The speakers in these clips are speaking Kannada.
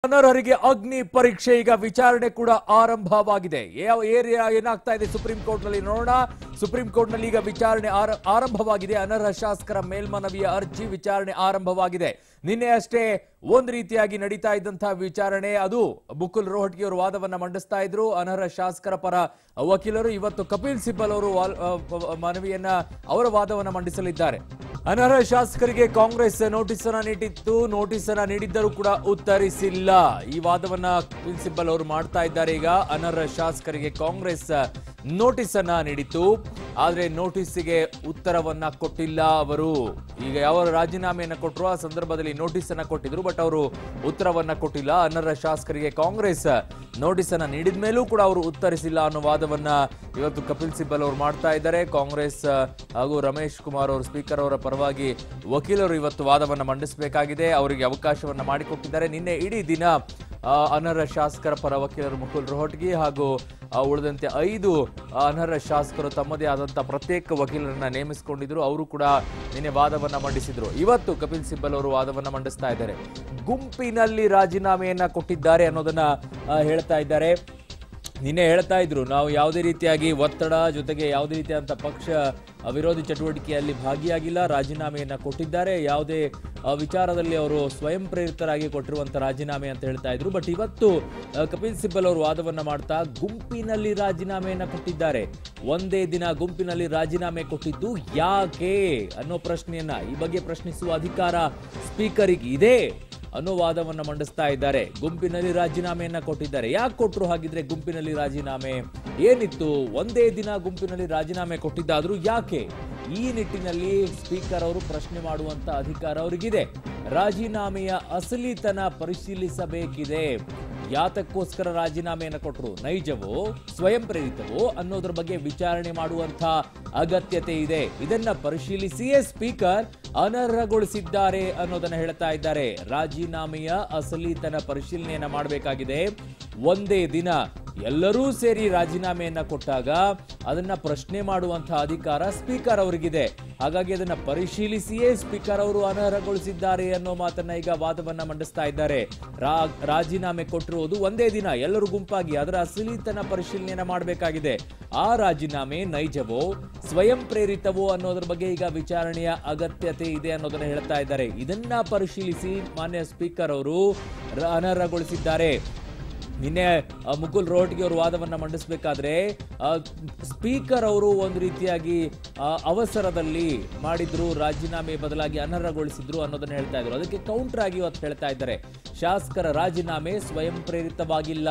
ಅನರ್ಹರಿಗೆ ಅಗ್ನಿ ಪರೀಕ್ಷೆ ಈಗ ವಿಚಾರಣೆ ಕೂಡ ಆರಂಭವಾಗಿದೆ ಯಾವ ಏರಿಯಾ ಏನಾಗ್ತಾ ಇದೆ ಸುಪ್ರೀಂ ಕೋರ್ಟ್ ನಲ್ಲಿ ನೋಡೋಣ ಸುಪ್ರೀಂ ಕೋರ್ಟ್ ನಲ್ಲಿ ಈಗ ವಿಚಾರಣೆ ಆರ- ಆರಂಭವಾಗಿದೆ ಅನರ್ಹ ಶಾಸಕರ ಮೇಲ್ಮನವಿಯ ಅರ್ಜಿ ವಿಚಾರಣೆ ಆರಂಭವಾಗಿದೆ ನಿನ್ನೆ ಅಷ್ಟೇ ಒಂದ್ ರೀತಿಯಾಗಿ ನಡೀತಾ ಇದ್ದಂತಹ ವಿಚಾರಣೆ ಅದು ಮುಕುಲ್ ರೋಹಟ್ಗಿ ಅವರು ವಾದವನ್ನ ಮಂಡಿಸ್ತಾ ಇದ್ರು ಅನರ್ಹ ಶಾಸಕರ ಪರ ವಕೀಲರು ಇವತ್ತು ಕಪಿಲ್ ಸಿಬ್ಬಲ್ ಅವರು ವಾಲ್- ಆ, ಪ- ಮನವಿಯನ್ನ ಅವರ ವಾದವನ್ನ ಮಂಡಿಸಲಿದ್ದಾರೆ ಅನರ್ಹ ಶಾಸಕರಿಗೆ ಕಾಂಗ್ರೆಸ್ ನೋಟಿಸ್ ಅನ್ನ ನೀಡಿತ್ತು ನೋಟಿಸ್ ಅನ್ನ ನೀಡಿದ್ದರೂ ಕೂಡ ಉತ್ತರಿಸಿಲ್ಲ ಈ ವಾದವನ್ನ ಕಪಿಲ್ ಸಿಬ್ಬಲ್ ಅವರು ಮಾಡ್ತಾ ಇದ್ದಾರೆ ಈಗ ಅನರ್ಹ ಶಾಸಕರಿಗೆ ಕಾಂಗ್ರೆಸ್ ನೋಟಿಸ್ ಅನ್ನ ನೀಡಿತ್ತು ಆದ್ರೆ ನೋಟಿಸ್ಗೆ ಉತ್ತರವನ್ನ ಕೊಟ್ಟಿಲ್ಲ ಅವರು ಈಗ ಯಾವ ರಾಜೀನಾಮೆಯನ್ನ ಕೊಟ್ಟರು ಆ ಸಂದರ್ಭದಲ್ಲಿ ನೋಟಿಸ್ ಅನ್ನ ಕೊಟ್ಟಿದ್ರು ಬಟ್ ಅವರು ಉತ್ತರವನ್ನ ಕೊಟ್ಟಿಲ್ಲ ಅನರ್ಹ ಶಾಸಕರಿಗೆ ಕಾಂಗ್ರೆಸ್ ನೋಟಿಸ್ ಅನ್ನ ನೀಡಿದ ಮೇಲೂ ಕೂಡ ಅವರು ಉತ್ತರಿಸಿಲ್ಲ ಅನ್ನೋ ವಾದವನ್ನ ಇವತ್ತು ಕಪಿಲ್ ಸಿಬ್ಬಲ್ ಅವರು ಮಾಡ್ತಾ ಇದ್ದಾರೆ ಕಾಂಗ್ರೆಸ್ ಆ, ಹಾಗೂ ರಮೇಶ್ ಕುಮಾರ್ ಅವರು ಸ್ಪೀಕರ್ ಅವರ ಪರವಾಗಿ ವಕೀಲರು ಇವತ್ತು ವಾದವನ್ನ ಮಂಡಿಸಬೇಕಾಗಿದೆ ಅವರಿಗೆ ಅವಕಾಶವನ್ನ ಮಾಡಿಕೊಟ್ಟಿದ್ದಾರೆ ನಿನ್ನೆ ಇಡೀ ದಿನ ಆ, ಅನರ್ಹ ಶಾಸಕರ ಪರ ವಕೀಲರು ಮುಕುಲ್ ರೋಹಟ್ಗಿ ಹಾಗೂ ಆ, ಉಳಿದಂತೆ ಐದು ಅನರ್ಹ ಶಾಸಕರು ತಮ್ಮದೇ ಆದಂತ ಪ್ರತ್ಯೇಕ ವಕೀಲರನ್ನ ನೇಮಿಸಿಕೊಂಡಿದ್ರು ಅವರು ಕೂಡ ನಿನ್ನೆ ವಾದವನ್ನ ಮಂಡಿಸಿದ್ರು ಇವತ್ತು ಕಪಿಲ್ ಸಿಬ್ಬಲ್ ಅವರು ವಾದವನ್ನ ಮಂಡಿಸ್ತಾ ಇದ್ದಾರೆ ಗುಂಪಿನಲ್ಲಿ ರಾಜೀನಾಮೆಯನ್ನ ಕೊಟ್ಟಿದ್ದಾರೆ ಅನ್ನೋದನ್ನ ಆ, ಹೇಳ್ತಾ ಇದ್ದಾರೆ ನಿನ್ನೆ ಹೇಳ್ತಾ ಇದ್ರು ನಾವು ಯಾವುದೇ ರೀತಿಯಾಗಿ ಒತ್ತಡ ಜೊತೆಗೆ ಯಾವುದೇ ರೀತಿಯಾದಂಥ ಪಕ್ಷ ಆ, ವಿರೋಧಿ ಚಟುವಟಿಕೆಯಲ್ಲಿ ಭಾಗಿಯಾಗಿಲ್ಲ ರಾಜೀನಾಮೆಯನ್ನ ಕೊಟ್ಟಿದ್ದಾರೆ ಯಾವುದೇ ಆ, ವಿಚಾರದಲ್ಲಿ ಅವರು ಸ್ವಯಂ ಪ್ರೇರಿತರಾಗಿ ಕೊಟ್ಟಿರುವಂತ ರಾಜೀನಾಮೆ ಅಂತ ಹೇಳ್ತಾ ಇದ್ರು ಬಟ್ ಇವತ್ತು ಆ, ಕಪಿಲ್ ಸಿಬ್ಬಲ್ ಅವರು ವಾದವನ್ನ ಮಾಡ್ತಾ ಗುಂಪಿನಲ್ಲಿ ರಾಜೀನಾಮೆಯನ್ನ ಕೊಟ್ಟಿದ್ದಾರೆ ಒಂದೇ ದಿನ ಗುಂಪಿನಲ್ಲಿ ರಾಜೀನಾಮೆ ಕೊಟ್ಟಿದ್ದು ಯಾಕೆ ಅನ್ನೋ ಪ್ರಶ್ನೆಯನ್ನ ಈ ಬಗ್ಗೆ ಪ್ರಶ್ನಿಸುವ ಅಧಿಕಾರ ಸ್ಪೀಕರಿಗೆ ಇದೆ ಅನ್ನೋ ವಾದವನ್ನ ಮಂಡಿಸ್ತಾ ಇದ್ದಾರೆ ಗುಂಪಿನಲ್ಲಿ ರಾಜೀನಾಮೆಯನ್ನ ಕೊಟ್ಟಿದ್ದಾರೆ ಯಾಕೆ ಕೊಟ್ರು ಹಾಗಿದ್ರೆ ಗುಂಪಿನಲ್ಲಿ ರಾಜೀನಾಮೆ ಏನಿತ್ತು ಒಂದೇ ದಿನ ಗುಂಪಿನಲ್ಲಿ ರಾಜೀನಾಮೆ ಕೊಟ್ಟಿದ್ದಾದ್ರೂ ಯಾಕೆ ಈ ನಿಟ್ಟಿನಲ್ಲಿ ಸ್ಪೀಕರ್ ಅವರು ಪ್ರಶ್ನೆ ಮಾಡುವಂತ ಅಧಿಕಾರ ಅವರಿಗಿದೆ ರಾಜೀನಾಮೆಯ ಅಸಲಿತನ ಪರಿಶೀಲಿಸಬೇಕಿದೆ ಯಾತಕ್ಕೋಸ್ಕರ ರಾಜೀನಾಮೆಯನ್ನು ಕೊಟ್ಟರು ನೈಜವೋ ಸ್ವಯಂ ಪ್ರೇರಿತವೋ ಅನ್ನೋದ್ರ ಬಗ್ಗೆ ವಿಚಾರಣೆ ಮಾಡುವಂತ ಅಗತ್ಯತೆ ಇದೆ ಇದನ್ನ ಪರಿಶೀಲಿಸಿಯೇ ಸ್ಪೀಕರ್ ಅನರ್ಹಗೊಳಿಸಿದ್ದಾರೆ ಅನ್ನೋದನ್ನ ಹೇಳ್ತಾ ಇದ್ದಾರೆ ರಾಜೀನಾಮೆಯ ಅಸಲಿತನ ಪರಿಶೀಲನೆಯನ್ನ ಮಾಡಬೇಕಾಗಿದೆ ಒಂದೇ ದಿನ ಎಲ್ಲರೂ ಸೇರಿ ರಾಜೀನಾಮೆಯನ್ನ ಕೊಟ್ಟಾಗ ಅದನ್ನ ಪ್ರಶ್ನೆ ಮಾಡುವಂತಹ ಅಧಿಕಾರ ಸ್ಪೀಕರ್ ಅವರಿಗಿದೆ ಹಾಗಾಗಿ ಅದನ್ನ ಪರಿಶೀಲಿಸಿಯೇ ಸ್ಪೀಕರ್ ಅವರು ಅನರ್ಹಗೊಳಿಸಿದ್ದಾರೆ ಅನ್ನೋ ಮಾತನ್ನ ಈಗ ವಾದವನ್ನ ಮಂಡಿಸ್ತಾ ಇದ್ದಾರೆ ರಾ- ರಾಜೀನಾಮೆ ಕೊಟ್ಟಿರುವುದು ಒಂದೇ ದಿನ ಎಲ್ಲರೂ ಗುಂಪಾಗಿ ಅದರ ಅಸಲಿತನ ಪರಿಶೀಲನೆಯನ್ನ ಮಾಡಬೇಕಾಗಿದೆ ಆ ರಾಜೀನಾಮೆ ನೈಜವೋ ಸ್ವಯಂ ಪ್ರೇರಿತವೋ ಅನ್ನೋದ್ರ ಬಗ್ಗೆ ಈಗ ವಿಚಾರಣೆಯ ಅಗತ್ಯತೆ ಇದೆ ಅನ್ನೋದನ್ನ ಹೇಳ್ತಾ ಇದ್ದಾರೆ ಇದನ್ನ ಪರಿಶೀಲಿಸಿ ಮಾನ್ಯ ಸ್ಪೀಕರ್ ಅವರು ರ- ಅನರ್ಹಗೊಳಿಸಿದ್ದಾರೆ ನಿನ್ನೆ ಆ, ಮುಕುಲ್ ರೋಹಟ್ಗಿ ಅವರು ವಾದವನ್ನ ಮಂಡಿಸಬೇಕಾದ್ರೆ ಸ್ಪೀಕರ್ ಅವರು ಒಂದು ರೀತಿಯಾಗಿ ಆ, ಅವಸರದಲ್ಲಿ ಮಾಡಿದ್ರು ರಾಜೀನಾಮೆ ಬದಲಾಗಿ ಅನರ್ಹಗೊಳಿಸಿದ್ರು ಅನ್ನೋದನ್ನ ಹೇಳ್ತಾ ಇದ್ರು ಅದಕ್ಕೆ ಕೌಂಟರ್ ಆಗಿ ಇವತ್ತು ಹೇಳ್ತಾ ಇದ್ದಾರೆ ಶಾಸಕರ ರಾಜೀನಾಮೆ ಸ್ವಯಂ ಪ್ರೇರಿತವಾಗಿಲ್ಲ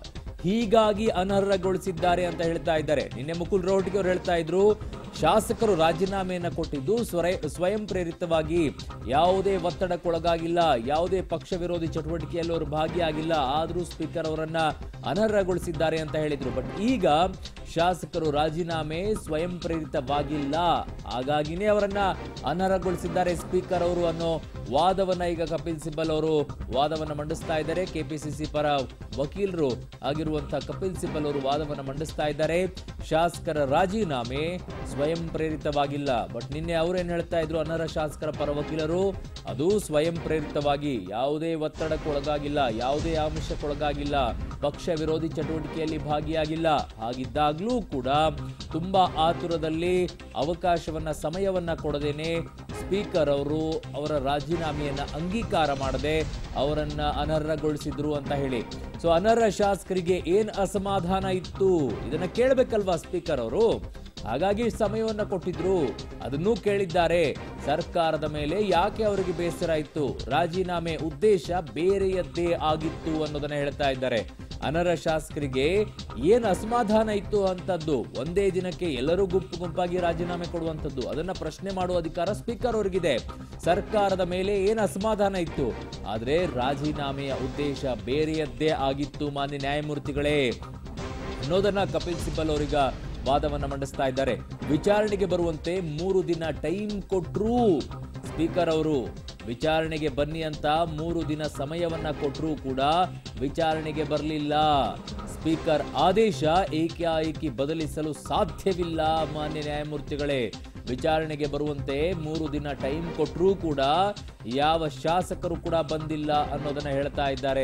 ಹೀಗಾಗಿ ಅನರ್ಹಗೊಳಿಸಿದ್ದಾರೆ ಅಂತ ಹೇಳ್ತಾ ಇದ್ದಾರೆ ನಿನ್ನೆ ಮುಕುಲ್ ರೋಹಟ್ಗಿ ಅವರು ಹೇಳ್ತಾ ಇದ್ರು ಶಾಸಕರು ರಾಜೀನಾಮೆಯನ್ನ ಕೊಟ್ಟಿದ್ದು ಸ್ವರ- ಸ್ವಯಂ ಪ್ರೇರಿತವಾಗಿ ಯಾವುದೇ ಒತ್ತಡಕ್ಕೊಳಗಾಗಿಲ್ಲ ಯಾವುದೇ ಪಕ್ಷ ವಿರೋಧಿ ಚಟುವಟಿಕೆಯಲ್ಲಿ ಅವರು ಭಾಗಿಯಾಗಿಲ್ಲ ಆದರೂ ಸ್ಪೀಕರ್ ಅವರನ್ನ ಅನರ್ಹಗೊಳಿಸಿದ್ದಾರೆ ಅಂತ ಹೇಳಿದ್ರು ಬಟ್ ಈಗ ಶಾಸಕರು ರಾಜೀನಾಮೆ ಸ್ವಯಂ ಪ್ರೇರಿತವಾಗಿಲ್ಲ ಹಾಗಾಗಿನೇ ಅವರನ್ನ ಅನರ್ಹಗೊಳಿಸಿದ್ದಾರೆ ಸ್ಪೀಕರ್ ಅವರು ಅನ್ನೋ ವಾದವನ್ನ ಈಗ ಕಪಿಲ್ ಸಿಬ್ಬಲ್ ಅವರು ವಾದವನ್ನ ಮಂಡಿಸ್ತಾ ಇದ್ದಾರೆ ಕೆಪಿಸಿಸಿ ಪರ ವಕೀಲರು ಆಗಿರುವಂತಹ ಕಪಿಲ್ ಸಿಬ್ಬಲ್ ಅವರು ವಾದವನ್ನ ಮಂಡಿಸ್ತಾ ಇದ್ದಾರೆ ಶಾಸಕರ ರಾಜೀನಾಮೆ ಸ್ವಯಂ ಪ್ರೇರಿತವಾಗಿಲ್ಲ ಬಟ್ ನಿನ್ನೆ ಅವರೇನ್ ಹೇಳ್ತಾ ಇದ್ರು ಅನರ್ಹ ಶಾಸಕರ ಪರ ವಕೀಲರು ಅದು ಸ್ವಯಂ ಪ್ರೇರಿತವಾಗಿ ಯಾವುದೇ ಒತ್ತಡಕ್ಕೊಳಗಾಗಿಲ್ಲ ಯಾವುದೇ ಆಮಿಷಕ್ಕೊಳಗಾಗಿಲ್ಲ ಪಕ್ಷ ವಿರೋಧಿ ಚಟುವಟಿಕೆಯಲ್ಲಿ ಭಾಗಿಯಾಗಿಲ್ಲ ಹಾಗಿದ್ದಾಗ್ಲೂ ಕೂಡ ತುಂಬಾ ಆತುರದಲ್ಲಿ ಅವಕಾಶವನ್ನ ಸಮಯವನ್ನ ಕೊಡದೇನೆ ಸ್ಪೀಕರ್ ಅವರು ಅವರ ರಾಜೀನಾಮೆಯನ್ನ ಅಂಗೀಕಾರ ಮಾಡದೆ ಅವರನ್ನ ಅನರ್ಹಗೊಳಿಸಿದ್ರು ಅಂತ ಹೇಳಿ ಸೊ ಅನರ್ಹ ಶಾಸಕರಿಗೆ ಏನ್ ಅಸಮಾಧಾನ ಇತ್ತು ಇದನ್ನ ಕೇಳಬೇಕಲ್ವಾ ಸ್ಪೀಕರ್ ಅವರು ಹಾಗಾಗಿ ಸಮಯವನ್ನ ಕೊಟ್ಟಿದ್ರು ಅದನ್ನೂ ಕೇಳಿದ್ದಾರೆ ಸರ್ಕಾರದ ಮೇಲೆ ಯಾಕೆ ಅವರಿಗೆ ಬೇಸರ ಇತ್ತು ರಾಜೀನಾಮೆ ಉದ್ದೇಶ ಬೇರೆಯದ್ದೇ ಆಗಿತ್ತು ಅನ್ನೋದನ್ನ ಹೇಳ್ತಾ ಇದ್ದಾರೆ ಅನರ್ಹ ಶಾಸಕರಿಗೆ ಏನ್ ಅಸಮಾಧಾನ ಇತ್ತು ಅಂತದ್ದು ಒಂದೇ ದಿನಕ್ಕೆ ಎಲ್ಲರೂ ಗುಂಪು ಗುಂಪಾಗಿ ರಾಜೀನಾಮೆ ಕೊಡುವಂತದ್ದು ಅದನ್ನ ಪ್ರಶ್ನೆ ಮಾಡುವ ಅಧಿಕಾರ ಸ್ಪೀಕರ್ ಅವರಿಗಿದೆ ಸರ್ಕಾರದ ಮೇಲೆ ಏನ್ ಅಸಮಾಧಾನ ಇತ್ತು ಆದ್ರೆ ರಾಜೀನಾಮೆಯ ಉದ್ದೇಶ ಬೇರೆಯದ್ದೇ ಆಗಿತ್ತು ಮಾನ್ಯ ನ್ಯಾಯಮೂರ್ತಿಗಳೇ ಅನ್ನೋದನ್ನ ಕಪಿಲ್ ಸಿಬ್ಬಲ್ ಅವರೀಗ ವಾದವನ್ನ ಮಂಡಿಸ್ತಾ ಇದ್ದಾರೆ ವಿಚಾರಣೆಗೆ ಬರುವಂತೆ ಮೂರು ದಿನ ಟೈಮ್ ಕೊಟ್ರು ಸ್ಪೀಕರ್ ಅವರು ವಿಚಾರಣೆಗೆ ಬನ್ನಿ ಅಂತ ಮೂರು ದಿನ ಸಮಯವನ್ನ ಕೊಟ್ಟರೂ ಕೂಡ ವಿಚಾರಣೆಗೆ ಬರಲಿಲ್ಲ ಸ್ಪೀಕರ್ ಆದೇಶ ಏಕಾಏಕಿ ಬದಲಿಸಲು ಸಾಧ್ಯವಿಲ್ಲ ಮಾನ್ಯ ನ್ಯಾಯಮೂರ್ತಿಗಳೇ ವಿಚಾರಣೆಗೆ ಬರುವಂತೆ ಮೂರು ದಿನ ಟೈಮ್ ಕೊಟ್ಟರೂ ಕೂಡ ಯಾವ ಶಾಸಕರು ಕೂಡ ಬಂದಿಲ್ಲ ಅನ್ನೋದನ್ನ ಹೇಳ್ತಾ ಇದ್ದಾರೆ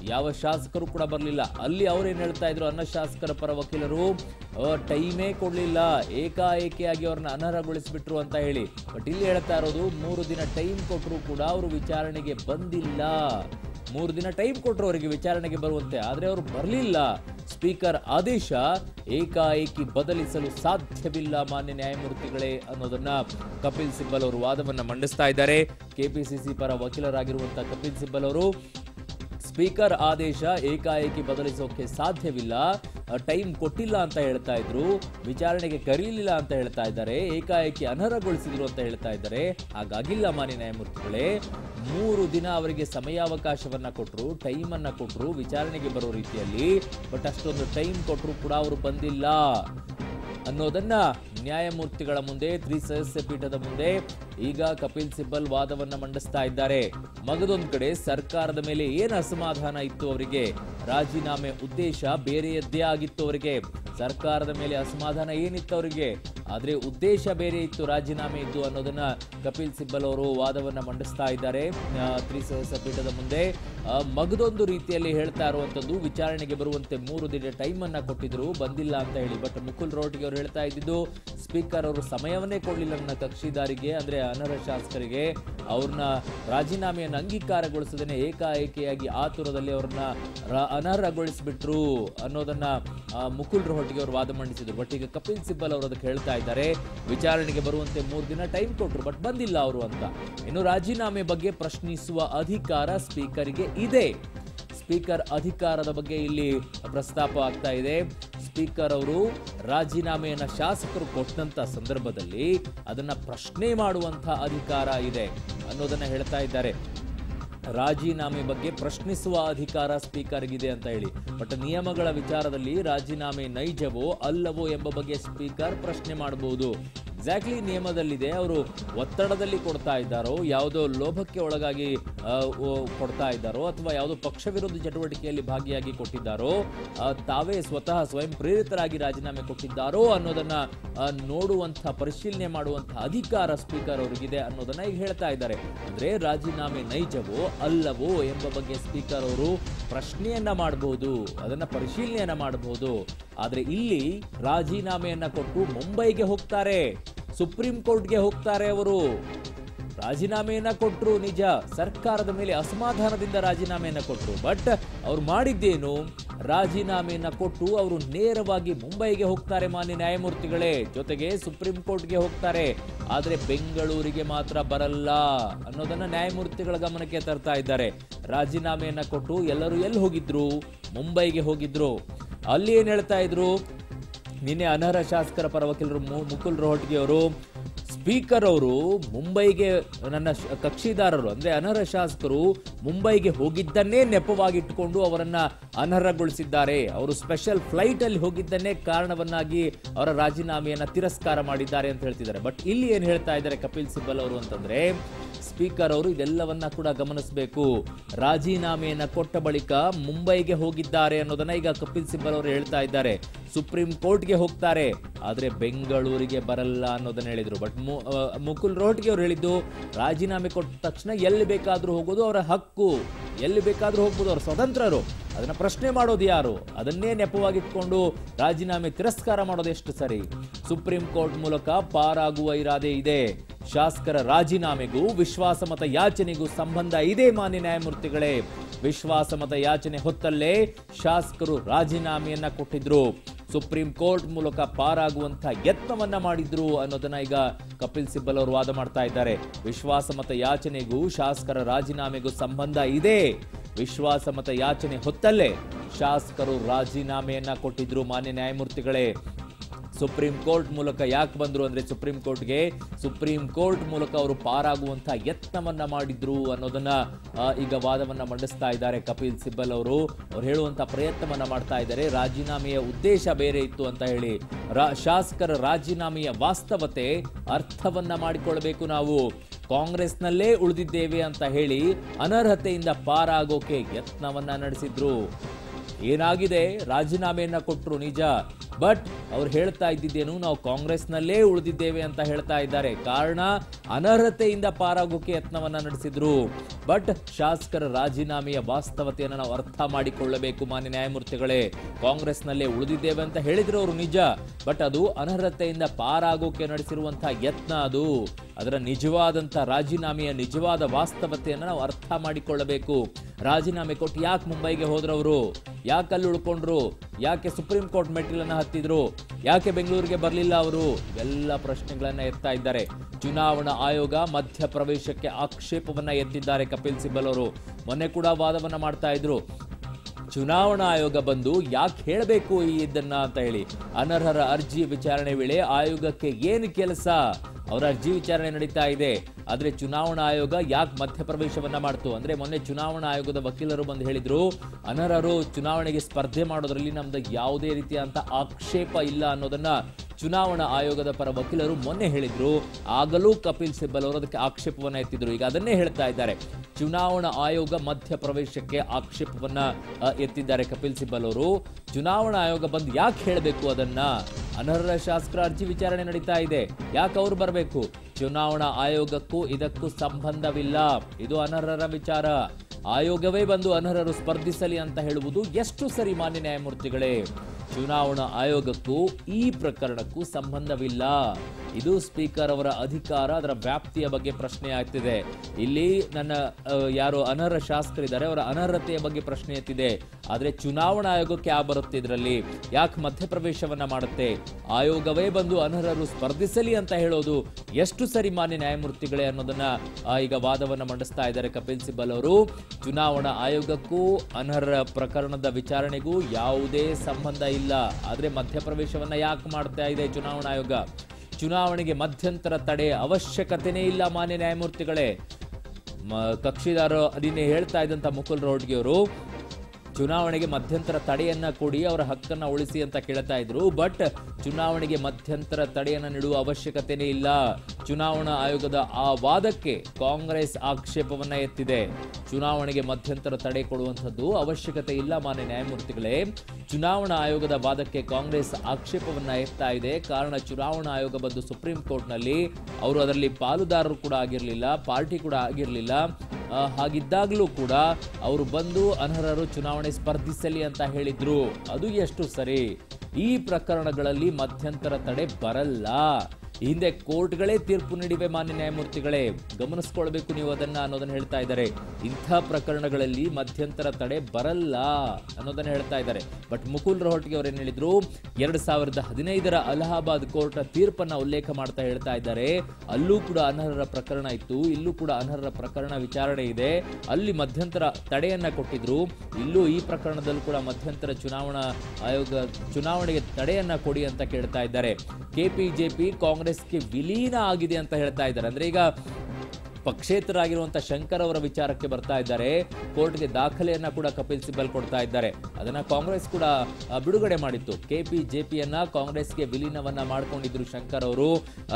ಯಾವ ಶಾಸಕರು ಕೂಡ ಬರಲಿಲ್ಲ ಅಲ್ಲಿ ಅವ್ರೇನ್ ಹೇಳ್ತಾ ಇದ್ರು ಅನ್ನ ಶಾಸಕರ ಪರ ವಕೀಲರು ಟೈಮೇ ಕೊಡ್ಲಿಲ್ಲ ಏಕಾಏಕಿಯಾಗಿ ಅವ್ರನ್ನ ಅನರ್ಹಗೊಳಿಸ್ಬಿಟ್ರು ಅಂತ ಹೇಳಿ ಬಟ್ ಇಲ್ಲಿ ಹೇಳ್ತಾ ಇರೋದು ಮೂರು ದಿನ ಟೈಮ್ ಕೊಟ್ಟರು ಕೂಡ ಅವರು ವಿಚಾರಣೆಗೆ ಬಂದಿಲ್ಲ ಮೂರು ದಿನ ಟೈಮ್ ಕೊಟ್ಟರು ಅವರಿಗೆ ವಿಚಾರಣೆಗೆ ಬರುವಂತೆ ಆದ್ರೆ ಅವರು ಬರಲಿಲ್ಲ ಸ್ಪೀಕರ್ ಆದೇಶ ಏಕಾಏಕಿ ಬದಲಿಸಲು ಸಾಧ್ಯವಿಲ್ಲ ಮಾನ್ಯ ನ್ಯಾಯಮೂರ್ತಿಗಳೇ ಅನ್ನೋದನ್ನ ಕಪಿಲ್ ಸಿಬ್ಬಲ್ ಅವರು ವಾದವನ್ನ ಮಂಡಿಸ್ತಾ ಇದ್ದಾರೆ ಕೆಪಿಸಿಸಿ ಪರ ವಕೀಲರಾಗಿರುವಂತಹ ಕಪಿಲ್ ಸಿಬ್ಬಲ್ ಅವರು ಸ್ಪೀಕರ್ ಆದೇಶ ಏಕಾಏಕಿ ಬದಲಿಸೋಕೆ ಸಾಧ್ಯವಿಲ್ಲ ಟೈಮ್ ಕೊಟ್ಟಿಲ್ಲ ಅಂತ ಹೇಳ್ತಾ ಇದ್ರು ವಿಚಾರಣೆಗೆ ಕರೀಲಿಲ್ಲ ಅಂತ ಹೇಳ್ತಾ ಇದ್ದಾರೆ ಏಕಾಏಕಿ ಅನರ್ಹಗೊಳಿಸಿದ್ರು ಅಂತ ಹೇಳ್ತಾ ಇದ್ದಾರೆ ಹಾಗಾಗಿಲ್ಲ ಮಾನ್ಯ ನ್ಯಾಯಮೂರ್ತಿಗಳೇ ಮೂರು ದಿನ ಅವರಿಗೆ ಸಮಯಾವಕಾಶವನ್ನ ಕೊಟ್ಟರು ಟೈಮ್ ಅನ್ನ ಕೊಟ್ಟರು ವಿಚಾರಣೆಗೆ ಬರೋ ರೀತಿಯಲ್ಲಿ ಬಟ್ ಅಷ್ಟೊಂದು ಟೈಮ್ ಕೊಟ್ಟರು ಕೂಡ ಅವರು ಬಂದಿಲ್ಲ ಅನ್ನೋದನ್ನ ನ್ಯಾಯಮೂರ್ತಿಗಳ ಮುಂದೆ ತ್ರಿಸದಸ್ಯ ಪೀಠದ ಮುಂದೆ ಈಗ ಕಪಿಲ್ ಸಿಬ್ಬಲ್ ವಾದವನ್ನ ಮಂಡಿಸ್ತಾ ಇದ್ದಾರೆ ಮಗದೊಂದ್ ಕಡೆ ಸರ್ಕಾರದ ಮೇಲೆ ಏನು ಅಸಮಾಧಾನ ಇತ್ತು ಅವರಿಗೆ ರಾಜೀನಾಮೆ ಉದ್ದೇಶ ಬೇರೆಯದ್ದೇ ಆಗಿತ್ತು ಅವರಿಗೆ ಸರ್ಕಾರದ ಮೇಲೆ ಅಸಮಾಧಾನ ಏನಿತ್ತು ಅವರಿಗೆ ಆದ್ರೆ ಉದ್ದೇಶ ಬೇರೆ ಇತ್ತು ರಾಜೀನಾಮೆ ಇದ್ದು ಅನ್ನೋದನ್ನ ಕಪಿಲ್ ಸಿಬ್ಬಲ್ ಅವರು ವಾದವನ್ನ ಮಂಡಿಸ್ತಾ ಇದ್ದಾರೆ ಆ, ತ್ರಿಸದಸ್ಯ ಪೀಠದ ಮುಂದೆ ಆ, ಮಗದೊಂದು ರೀತಿಯಲ್ಲಿ ಹೇಳ್ತಾ ಇರುವಂತದ್ದು ವಿಚಾರಣೆಗೆ ಬರುವಂತೆ ಮೂರು ದಿನ ಟೈಮ್ ಅನ್ನ ಕೊಟ್ಟಿದ್ರು ಬಂದಿಲ್ಲ ಅಂತ ಹೇಳಿ ಬಟ್ ಮುಕುಲ್ ರೋಟಿಗೆ ಅವರು ಹೇಳ್ತಾ ಇದ್ದಿದ್ದು ಸ್ಪೀಕರ್ ಅವರು ಸಮಯವನ್ನೇ ಕೊಡಲಿಲ್ಲ ನನ್ನ ಕಕ್ಷಿದಾರಿಗೆ ಅಂದ್ರೆ ಅನರ್ಹ ಶಾಸಕರಿಗೆ ಅವ್ರನ್ನ ರಾಜೀನಾಮೆಯನ್ನು ಅಂಗೀಕಾರಗೊಳಿಸದೇನೆ ಏಕಾಏಕಿಯಾಗಿ ಆತುರದಲ್ಲಿ ಅವ್ರನ್ನ ರ- ಅನರ್ಹಗೊಳಿಸ್ಬಿಟ್ರು ಅನ್ನೋದನ್ನ ಆ, ಮುಕುಲ್ ರೋಹಟಿಗೆ ಅವರು ವಾದ ಮಂಡಿಸಿದ್ರು ಬಟ್ ಈಗ ಕಪಿಲ್ ಸಿಬ್ಬಲ್ ಅವರು ಅದಕ್ಕೆ ಹೇಳ್ತಾ ಇದ್ದಾರೆ ವಿಚಾರಣೆಗೆ ಬರುವಂತೆ ಮೂರು ದಿನ ಟೈಮ್ ಕೊಟ್ರು ಬಟ್ ಬಂದಿಲ್ಲ ಅವರು ಅಂತ ಇನ್ನು ರಾಜೀನಾಮೆ ಬಗ್ಗೆ ಪ್ರಶ್ನಿಸುವ ಅಧಿಕಾರ ಸ್ಪೀಕರ್ಗೆ ಇದೆ ಸ್ಪೀಕರ್ ಅಧಿಕಾರದ ಬಗ್ಗೆ ಇಲ್ಲಿ ಪ್ರಸ್ತಾಪ ಆಗ್ತಾ ಇದೆ ಸ್ಪೀಕರ್ ಅವರು ರಾಜೀನಾಮೆಯನ್ನ ಶಾಸಕರು ಕೊಟ್ಟಂತ ಸಂದರ್ಭದಲ್ಲಿ ಅದನ್ನ ಪ್ರಶ್ನೆ ಮಾಡುವಂತಹ ಅಧಿಕಾರ ಇದೆ ಅನ್ನೋದನ್ನ ಹೇಳ್ತಾ ಇದ್ದಾರೆ ರಾಜೀನಾಮೆ ಬಗ್ಗೆ ಪ್ರಶ್ನಿಸುವ ಅಧಿಕಾರ ಸ್ಪೀಕರ್ಗಿದೆ ಅಂತ ಹೇಳಿ ಬಟ್ ನಿಯಮಗಳ ವಿಚಾರದಲ್ಲಿ ರಾಜೀನಾಮೆ ನೈಜವೋ ಅಲ್ಲವೋ ಎಂಬ ಬಗ್ಗೆ ಸ್ಪೀಕರ್ ಪ್ರಶ್ನೆ ಮಾಡಬಹುದು ಎಕ್ಸಾಕ್ಟ್ಲಿ ನಿಯಮದಲ್ಲಿದೆ ಅವರು ಒತ್ತಡದಲ್ಲಿ ಕೊಡ್ತಾ ಇದ್ದಾರೋ ಯಾವುದೋ ಲೋಭಕ್ಕೆ ಒಳಗಾಗಿ ಆ, ಓ- ಕೊಡ್ತಾ ಇದ್ದಾರೋ ಅಥವಾ ಯಾವುದೋ ಪಕ್ಷ ವಿರೋಧಿ ಚಟುವಟಿಕೆಯಲ್ಲಿ ಭಾಗಿಯಾಗಿ ಕೊಟ್ಟಿದ್ದಾರೋ ಆ, ತಾವೇ ಸ್ವತಃ ಸ್ವಯಂ ಪ್ರೇರಿತರಾಗಿ ರಾಜೀನಾಮೆ ಕೊಟ್ಟಿದ್ದಾರೋ ಅನ್ನೋದನ್ನ ಆ, ನೋಡುವಂತಹ ಪರಿಶೀಲನೆ ಮಾಡುವಂತಹ ಅಧಿಕಾರ ಸ್ಪೀಕರ್ ಅವರಿಗಿದೆ ಅನ್ನೋದನ್ನ ಈಗ ಹೇಳ್ತಾ ಇದ್ದಾರೆ ಅಂದ್ರೆ ರಾಜೀನಾಮೆ ನೈಜವೋ ಅಲ್ಲವೋ ಎಂಬ ಬಗ್ಗೆ ಸ್ಪೀಕರ್ ಅವರು ಪ್ರಶ್ನೆಯನ್ನ ಮಾಡಬಹುದು ಅದನ್ನ ಪರಿಶೀಲನೆಯನ್ನ ಮಾಡಬಹುದು ಆದ್ರೆ ಇಲ್ಲಿ ರಾಜೀನಾಮೆಯನ್ನ ಕೊಟ್ಟು ಮುಂಬೈಗೆ ಹೋಗ್ತಾರೆ ಸುಪ್ರೀಂ ಕೋರ್ಟ್ಗೆ ಹೋಗ್ತಾರೆ ಅವರು ರಾಜೀನಾಮೆಯನ್ನ ಕೊಟ್ಟರು ನಿಜ ಸರ್ಕಾರದ ಮೇಲೆ ಅಸಮಾಧಾನದಿಂದ ರಾಜೀನಾಮೆಯನ್ನ ಕೊಟ್ಟರು ಬಟ್ ಅವ್ರು ಮಾಡಿದ್ದೇನು ರಾಜೀನಾಮೆಯನ್ನ ಕೊಟ್ಟು ಅವರು ನೇರವಾಗಿ ಮುಂಬೈಗೆ ಹೋಗ್ತಾರೆ ಮಾನ್ಯ ನ್ಯಾಯಮೂರ್ತಿಗಳೇ ಜೊತೆಗೆ ಸುಪ್ರೀಂ ಕೋರ್ಟ್ಗೆ ಹೋಗ್ತಾರೆ ಆದ್ರೆ ಬೆಂಗಳೂರಿಗೆ ಮಾತ್ರ ಬರಲ್ಲ ಅನ್ನೋದನ್ನ ನ್ಯಾಯಮೂರ್ತಿಗಳ ಗಮನಕ್ಕೆ ತರ್ತಾ ಇದ್ದಾರೆ ರಾಜೀನಾಮೆಯನ್ನ ಕೊಟ್ಟು ಎಲ್ಲರೂ ಎಲ್ಲಿ ಹೋಗಿದ್ರು ಮುಂಬೈಗೆ ಹೋಗಿದ್ರು ಅಲ್ಲಿ ಏನ್ ಹೇಳ್ತಾ ಇದ್ರು ನಿನ್ನೆ ಅನರ್ಹ ಶಾಸಕರ ಪರ ವಕೀಲರು ಮು- ಮುಕುಲ್ ರೋಹಟ್ಗಿ ಅವರು ಸ್ಪೀಕರ್ ಅವರು ಮುಂಬೈಗೆ ನನ್ನ ಶ- ಕಕ್ಷಿದಾರರು ಅಂದ್ರೆ ಅನರ್ಹ ಶಾಸಕರು ಮುಂಬೈಗೆ ಹೋಗಿದ್ದನ್ನೇ ನೆಪವಾಗಿಟ್ಟುಕೊಂಡು ಅವರನ್ನ ಅನರ್ಹಗೊಳಿಸಿದ್ದಾರೆ ಅವರು ಸ್ಪೆಷಲ್ ಫ್ಲೈಟ್ ಅಲ್ಲಿ ಹೋಗಿದ್ದನ್ನೇ ಕಾರಣವನ್ನಾಗಿ ಅವರ ರಾಜೀನಾಮೆಯನ್ನ ತಿರಸ್ಕಾರ ಮಾಡಿದ್ದಾರೆ ಅಂತ ಹೇಳ್ತಿದ್ದಾರೆ ಬಟ್ ಇಲ್ಲಿ ಏನ್ ಹೇಳ್ತಾ ಇದ್ದಾರೆ ಕಪಿಲ್ ಸಿಬ್ಬಲ್ ಅವರು ಅಂತಂದ್ರೆ ಸ್ಪೀಕರ್ ಅವರು ಇದೆಲ್ಲವನ್ನ ಕೂಡ ಗಮನಿಸಬೇಕು ರಾಜೀನಾಮೆಯನ್ನ ಕೊಟ್ಟ ಬಳಿಕ ಮುಂಬೈಗೆ ಹೋಗಿದ್ದಾರೆ ಅನ್ನೋದನ್ನ ಈಗ ಕಪಿಲ್ ಸಿಬ್ಬಲ್ ಅವರು ಹೇಳ್ತಾ ಇದ್ದಾರೆ ಸುಪ್ರೀಂ ಕೋರ್ಟ್ಗೆ ಹೋಗ್ತಾರೆ ಆದ್ರೆ ಬೆಂಗಳೂರಿಗೆ ಬರಲ್ಲ ಅನ್ನೋದನ್ನ ಹೇಳಿದ್ರು ಬಟ್ ಮುಕುಲ್ ರೋಹಟ್ಗೆ ಅವರು ಹೇಳಿದ್ದು ರಾಜೀನಾಮೆ ಕೊಟ್ಟ ತಕ್ಷಣ ಎಲ್ಲಿ ಬೇಕಾದ್ರೂ ಹೋಗೋದು ಅವರ ಹಕ್ಕು ಎಲ್ಲಿ ಬೇಕಾದ್ರೂ ಹೋಗ್ಬೋದು ಅವ್ರ ಸ್ವತಂತ್ರರು ಅದನ್ನ ಪ್ರಶ್ನೆ ಮಾಡೋದು ಯಾರು ಅದನ್ನೇ ನೆಪವಾಗಿಟ್ಕೊಂಡು ರಾಜೀನಾಮೆ ತಿರಸ್ಕಾರ ಮಾಡೋದು ಎಷ್ಟು ಸರಿ ಸುಪ್ರೀಂ ಕೋರ್ಟ್ ಮೂಲಕ ಪಾರಾಗುವ ಇರಾದೆ ಇದೆ ಶಾಸಕರ ರಾಜೀನಾಮೆಗೂ ವಿಶ್ವಾಸಮತ ಯಾಚನೆಗೂ ಸಂಬಂಧ ಇದೆ ಮಾನ್ಯ ನ್ಯಾಯಮೂರ್ತಿಗಳೇ ವಿಶ್ವಾಸಮತ ಯಾಚನೆ ಹೊತ್ತಲ್ಲೇ ಶಾಸಕರು ರಾಜೀನಾಮೆಯನ್ನ ಕೊಟ್ಟಿದ್ರು ಸುಪ್ರೀಂ ಕೋರ್ಟ್ ಮೂಲಕ ಪಾರಾಗುವಂತ ಯತ್ನವನ್ನ ಮಾಡಿದ್ರು ಅನ್ನೋದನ್ನ ಈಗ ಕಪಿಲ್ ಸಿಬ್ಬಲ್ ಅವರು ವಾದ ಮಾಡ್ತಾ ಇದ್ದಾರೆ ವಿಶ್ವಾಸಮತ ಯಾಚನೆಗೂ ಶಾಸಕರ ರಾಜೀನಾಮೆಗೂ ಸಂಬಂಧ ಇದೆ ವಿಶ್ವಾಸಮತ ಯಾಚನೆ ಹೊತ್ತಲ್ಲೇ ಶಾಸಕರು ರಾಜೀನಾಮೆಯನ್ನ ಕೊಟ್ಟಿದ್ರು ಮಾನ್ಯ ನ್ಯಾಯಮೂರ್ತಿಗಳೇ ಸುಪ್ರೀಂ ಕೋರ್ಟ್ ಮೂಲಕ ಯಾಕೆ ಬಂದ್ರು ಅಂದ್ರೆ ಸುಪ್ರೀಂ ಕೋರ್ಟ್ಗೆ ಸುಪ್ರೀಂ ಕೋರ್ಟ್ ಮೂಲಕ ಅವರು ಪಾರಾಗುವಂತ ಯತ್ನವನ್ನ ಮಾಡಿದ್ರು ಅನ್ನೋದನ್ನ ಆ, ಈಗ ವಾದವನ್ನ ಮಂಡಿಸ್ತಾ ಇದ್ದಾರೆ ಕಪಿಲ್ ಸಿಬ್ಬಲ್ ಅವರು ಅವ್ರು ಹೇಳುವಂತ ಪ್ರಯತ್ನವನ್ನ ಮಾಡ್ತಾ ಇದ್ದಾರೆ ರಾಜೀನಾಮೆಯ ಉದ್ದೇಶ ಬೇರೆ ಇತ್ತು ಅಂತ ಹೇಳಿ ರಾ- ಶಾಸಕರ ರಾಜೀನಾಮೆಯ ವಾಸ್ತವತೆ ಅರ್ಥವನ್ನ ಮಾಡಿಕೊಳ್ಬೇಕು ನಾವು ಕಾಂಗ್ರೆಸ್ನಲ್ಲೇ ಉಳಿದಿದ್ದೇವೆ ಅಂತ ಹೇಳಿ ಅನರ್ಹತೆಯಿಂದ ಪಾರಾಗೋಕೆ ಯತ್ನವನ್ನ ನಡೆಸಿದ್ರು ಏನಾಗಿದೆ ರಾಜೀನಾಮೆಯನ್ನ ಕೊಟ್ಟರು ನಿಜ ಬಟ್ ಅವ್ರು ಹೇಳ್ತಾ ಇದ್ದಿದ್ದೇನು ನಾವು ಕಾಂಗ್ರೆಸ್ನಲ್ಲೇ ಉಳಿದಿದ್ದೇವೆ ಅಂತ ಹೇಳ್ತಾ ಇದ್ದಾರೆ ಕಾರಣ ಅನರ್ಹತೆಯಿಂದ ಪಾರಾಗೋಕೆ ಯತ್ನವನ್ನ ನಡೆಸಿದ್ರು ಬಟ್ ಶಾಸಕರ ರಾಜೀನಾಮೆಯ ವಾಸ್ತವತೆಯನ್ನು ನಾವು ಅರ್ಥ ಮಾಡಿಕೊಳ್ಳಬೇಕು ಮಾನ್ಯ ನ್ಯಾಯಮೂರ್ತಿಗಳೇ ಕಾಂಗ್ರೆಸ್ನಲ್ಲೇ ಉಳಿದಿದ್ದೇವೆ ಅಂತ ಹೇಳಿದ್ರು ಅವರು ನಿಜ ಬಟ್ ಅದು ಅನರ್ಹತೆಯಿಂದ ಪಾರಾಗೋಕೆ ನಡೆಸಿರುವಂತಹ ಯತ್ನ ಅದು ಅದರ ನಿಜವಾದಂತ ರಾಜೀನಾಮೆಯ ನಿಜವಾದ ವಾಸ್ತವತೆಯನ್ನು ನಾವು ಅರ್ಥ ಮಾಡಿಕೊಳ್ಳಬೇಕು ರಾಜೀನಾಮೆ ಕೊಟ್ಟು ಯಾಕೆ ಮುಂಬೈಗೆ ಹೋದ್ರವರು ಯಾಕೆ ಅಲ್ಲಿ ಉಳ್ಕೊಂಡ್ರು ಯಾಕೆ ಸುಪ್ರೀಂ ಕೋರ್ಟ್ ಮೆಟ್ಟಿಲನ್ನ ಹತ್ತಿದ್ರು ಯಾಕೆ ಬೆಂಗಳೂರಿಗೆ ಬರಲಿಲ್ಲ ಅವರು ಎಲ್ಲ ಪ್ರಶ್ನೆಗಳನ್ನ ಎತ್ತಾ ಇದ್ದಾರೆ ಚುನಾವಣಾ ಆಯೋಗ ಮಧ್ಯ ಪ್ರವೇಶಕ್ಕೆ ಆಕ್ಷೇಪವನ್ನ ಎತ್ತಿದ್ದಾರೆ ಕಪಿಲ್ ಸಿಬಲ್ ಅವರು ಮೊನ್ನೆ ಕೂಡ ವಾದವನ್ನ ಮಾಡ್ತಾ ಇದ್ರು ಚುನಾವಣಾ ಆಯೋಗ ಬಂದು ಯಾಕೆ ಹೇಳಬೇಕು ಈ ಇದನ್ನ ಅಂತ ಹೇಳಿ ಅನರ್ಹರ ಅರ್ಜಿ ವಿಚಾರಣೆ ವೇಳೆ ಆಯೋಗಕ್ಕೆ ಏನು ಕೆಲಸ ಅವರ ಅರ್ಜಿ ವಿಚಾರಣೆ ನಡೀತಾ ಇದೆ ಆದ್ರೆ ಚುನಾವಣಾ ಆಯೋಗ ಯಾಕೆ ಮಧ್ಯಪ್ರವೇಶವನ್ನ ಮಾಡ್ತು ಅಂದ್ರೆ ಮೊನ್ನೆ ಚುನಾವಣಾ ಆಯೋಗದ ವಕೀಲರು ಬಂದು ಹೇಳಿದ್ರು ಅನರ್ಹರು ಚುನಾವಣೆಗೆ ಸ್ಪರ್ಧೆ ಮಾಡೋದ್ರಲ್ಲಿ ನಮ್ದು ಯಾವುದೇ ರೀತಿಯಾದಂತ ಆಕ್ಷೇಪ ಇಲ್ಲ ಅನ್ನೋದನ್ನ ಚುನಾವಣಾ ಆಯೋಗದ ಪರ ವಕೀಲರು ಮೊನ್ನೆ ಹೇಳಿದ್ರು ಆಗಲೂ ಕಪಿಲ್ ಸಿಬ್ಬಲ್ ಅವರು ಅದಕ್ಕೆ ಆಕ್ಷೇಪವನ್ನ ಎತ್ತಿದ್ರು ಈಗ ಅದನ್ನೇ ಹೇಳ್ತಾ ಇದ್ದಾರೆ ಚುನಾವಣಾ ಆಯೋಗ ಮಧ್ಯ ಪ್ರವೇಶಕ್ಕೆ ಆಕ್ಷೇಪವನ್ನ ಅ, ಎತ್ತಿದ್ದಾರೆ ಕಪಿಲ್ ಸಿಬ್ಬಲ್ ಅವರು ಚುನಾವಣಾ ಆಯೋಗ ಬಂದು ಯಾಕೆ ಹೇಳಬೇಕು ಅದನ್ನ ಅನರ್ಹ ಶಾಸಕರ ಅರ್ಜಿ ವಿಚಾರಣೆ ನಡೀತಾ ಇದೆ ಯಾಕೆ ಅವ್ರು ಬರಬೇಕು ಚುನಾವಣಾ ಆಯೋಗಕ್ಕೂ ಇದಕ್ಕೂ ಸಂಬಂಧವಿಲ್ಲ ಇದು ಅನರ್ಹರ ವಿಚಾರ ಆಯೋಗವೇ ಬಂದು ಅನರ್ಹರು ಸ್ಪರ್ಧಿಸಲಿ ಅಂತ ಹೇಳುವುದು ಎಷ್ಟು ಸರಿ ಮಾನ್ಯ ನ್ಯಾಯಮೂರ್ತಿಗಳೇ ಚುನಾವಣಾ ಆಯೋಗಕ್ಕೂ ಈ ಪ್ರಕರಣಕ್ಕೂ ಸಂಬಂಧವಿಲ್ಲ ಇದು ಸ್ಪೀಕರ್ ಅವರ ಅಧಿಕಾರ ಅದರ ವ್ಯಾಪ್ತಿಯ ಬಗ್ಗೆ ಪ್ರಶ್ನೆ ಆಗ್ತಿದೆ ಇಲ್ಲಿ ನನ್ನ ಆ, ಯಾರು ಅನರ್ಹ ಶಾಸಕರಿದ್ದಾರೆ ಅವರ ಅನರ್ಹತೆಯ ಬಗ್ಗೆ ಪ್ರಶ್ನೆ ಎತ್ತಿದೆ ಆದ್ರೆ ಚುನಾವಣಾ ಆಯೋಗಕ್ಕೆ ಯಾವ ಬರುತ್ತೆ ಇದರಲ್ಲಿ ಯಾಕೆ ಮಧ್ಯಪ್ರವೇಶವನ್ನ ಮಾಡುತ್ತೆ ಆಯೋಗವೇ ಬಂದು ಅನರ್ಹರು ಸ್ಪರ್ಧಿಸಲಿ ಅಂತ ಹೇಳೋದು ಎಷ್ಟು ಸರಿ ಮಾನ್ಯ ನ್ಯಾಯಮೂರ್ತಿಗಳೇ ಅನ್ನೋದನ್ನ ಆ, ಈಗ ವಾದವನ್ನ ಮಂಡಿಸ್ತಾ ಇದ್ದಾರೆ ಕಪಿಲ್ ಸಿಬಲ್ ಅವರು ಚುನಾವಣಾ ಆಯೋಗಕ್ಕೂ ಅನರ್ಹ ಪ್ರಕರಣದ ವಿಚಾರಣೆಗೂ ಯಾವುದೇ ಸಂಬಂಧ ಇಲ್ಲ ಆದ್ರೆ ಮಧ್ಯಪ್ರವೇಶವನ್ನ ಯಾಕೆ ಮಾಡ್ತಾ ಇದೆ ಚುನಾವಣಾ ಆಯೋಗ ಚುನಾವಣೆಗೆ ಮಧ್ಯಂತರ ತಡೆ ಅವಶ್ಯಕತೆನೇ ಇಲ್ಲ ಮಾನ್ಯ ನ್ಯಾಯಮೂರ್ತಿಗಳೇ ಮ- ಕಕ್ಷಿದಾರ ಅದನ್ನೇ ಹೇಳ್ತಾ ಇದ್ದಂತ ಮುಕುಲ್ ರೋಡ್ಗೆ ಅವರು ಚುನಾವಣೆಗೆ ಮಧ್ಯಂತರ ತಡೆಯನ್ನ ಕೊಡಿ ಅವರ ಹಕ್ಕನ್ನ ಉಳಿಸಿ ಅಂತ ಕೇಳ್ತಾ ಇದ್ರು ಬಟ್ ಚುನಾವಣೆಗೆ ಮಧ್ಯಂತರ ತಡೆಯನ್ನ ನೀಡುವ ಅವಶ್ಯಕತೆನೇ ಇಲ್ಲ ಚುನಾವಣಾ ಆಯೋಗದ ಆ ವಾದಕ್ಕೆ ಕಾಂಗ್ರೆಸ್ ಆಕ್ಷೇಪವನ್ನ ಎತ್ತಿದೆ ಚುನಾವಣೆಗೆ ಮಧ್ಯಂತರ ತಡೆ ಕೊಡುವಂಥದ್ದು ಅವಶ್ಯಕತೆ ಇಲ್ಲ ಮಾನ್ಯ ನ್ಯಾಯಮೂರ್ತಿಗಳೇ ಚುನಾವಣಾ ಆಯೋಗದ ವಾದಕ್ಕೆ ಕಾಂಗ್ರೆಸ್ ಆಕ್ಷೇಪವನ್ನ ಎತ್ತಾ ಇದೆ ಕಾರಣ ಚುನಾವಣಾ ಆಯೋಗ ಬಂದು ಸುಪ್ರೀಂ ಕೋರ್ಟ್ನಲ್ಲಿ ಅವರು ಅದರಲ್ಲಿ ಪಾಲುದಾರರು ಕೂಡ ಆಗಿರಲಿಲ್ಲ ಪಾರ್ಟಿ ಕೂಡ ಆಗಿರಲಿಲ್ಲ ಆ, ಹಾಗಿದ್ದಾಗಲೂ ಕೂಡ ಅವರು ಬಂದು ಅನರ್ಹರು ಚುನಾವಣೆ ಸ್ಪರ್ಧಿಸಲಿ ಅಂತ ಹೇಳಿದ್ರು ಅದು ಎಷ್ಟು ಸರಿ ಈ ಪ್ರಕರಣಗಳಲ್ಲಿ ಮಧ್ಯಂತರ ತಡೆ ಬರಲ್ಲ ಈ ಹಿಂದೆ ಕೋರ್ಟ್ಗಳೇ ತೀರ್ಪು ನೀಡಿವೆ ಮಾನ್ಯ ನ್ಯಾಯಮೂರ್ತಿಗಳೇ ಗಮನಿಸ್ಕೊಳ್ಬೇಕು ನೀವು ಅದನ್ನ ಅನ್ನೋದನ್ನ ಹೇಳ್ತಾ ಇದ್ದಾರೆ ಇಂಥ ಪ್ರಕರಣಗಳಲ್ಲಿ ಮಧ್ಯಂತರ ತಡೆ ಬರಲ್ಲ ಅನ್ನೋದನ್ನ ಹೇಳ್ತಾ ಇದ್ದಾರೆ ಬಟ್ ಮುಕುಲ್ ರೋಹಟ್ಗೆ ಅವರು ಏನ್ ಹೇಳಿದ್ರು ಎರಡ್ ಸಾವಿರದ ಹದಿನೈದರ ಅಲಹಾಬಾದ್ ಕೋರ್ಟ್ ತೀರ್ಪನ್ನ ಉಲ್ಲೇಖ ಮಾಡ್ತಾ ಹೇಳ್ತಾ ಇದ್ದಾರೆ ಅಲ್ಲೂ ಕೂಡ ಅನರ್ಹರ ಪ್ರಕರಣ ಇತ್ತು ಇಲ್ಲೂ ಕೂಡ ಅನರ್ಹರ ಪ್ರಕರಣ ವಿಚಾರಣೆ ಇದೆ ಅಲ್ಲಿ ಮಧ್ಯಂತರ ತಡೆಯನ್ನ ಕೊಟ್ಟಿದ್ರು ಇಲ್ಲೂ ಈ ಪ್ರಕರಣದಲ್ಲೂ ಕೂಡ ಮಧ್ಯಂತರ ಚುನಾವಣಾ ಆಯೋಗ ಚುನಾವಣೆಗೆ ತಡೆಯನ್ನ ಕೊಡಿ ಅಂತ ಕೇಳ್ತಾ ಇದ್ದಾರೆ ಕೆಪಿಜೆಪಿ ಕಾಂಗ್ರೆಸ್ಗೆ ವಿಲೀನ ಆಗಿದೆ ಅಂತ ಹೇಳ್ತಾ ಇದ್ದಾರೆ ಅಂದ್ರೆ ಈಗ ಪಕ್ಷೇತರಾಗಿರುವಂತ ಶಂಕರ್ ಅವರ ವಿಚಾರಕ್ಕೆ ಬರ್ತಾ ಇದ್ದಾರೆ ಕೋರ್ಟ್ಗೆ ದಾಖಲೆಯನ್ನ ಕೂಡ ಕಪಿಲ್ ಸಿಬಲ್ ಕೊಡ್ತಾ ಇದ್ದಾರೆ ಅದನ್ನ ಕಾಂಗ್ರೆಸ್ ಕೂಡ ಆ, ಬಿಡುಗಡೆ ಮಾಡಿತ್ತು ಕೆಪಿಜೆಪಿಯನ್ನ ಕಾಂಗ್ರೆಸ್ಗೆ ವಿಲೀನವನ್ನ ಮಾಡ್ಕೊಂಡಿದ್ರು ಶಂಕರ್ ಅವರು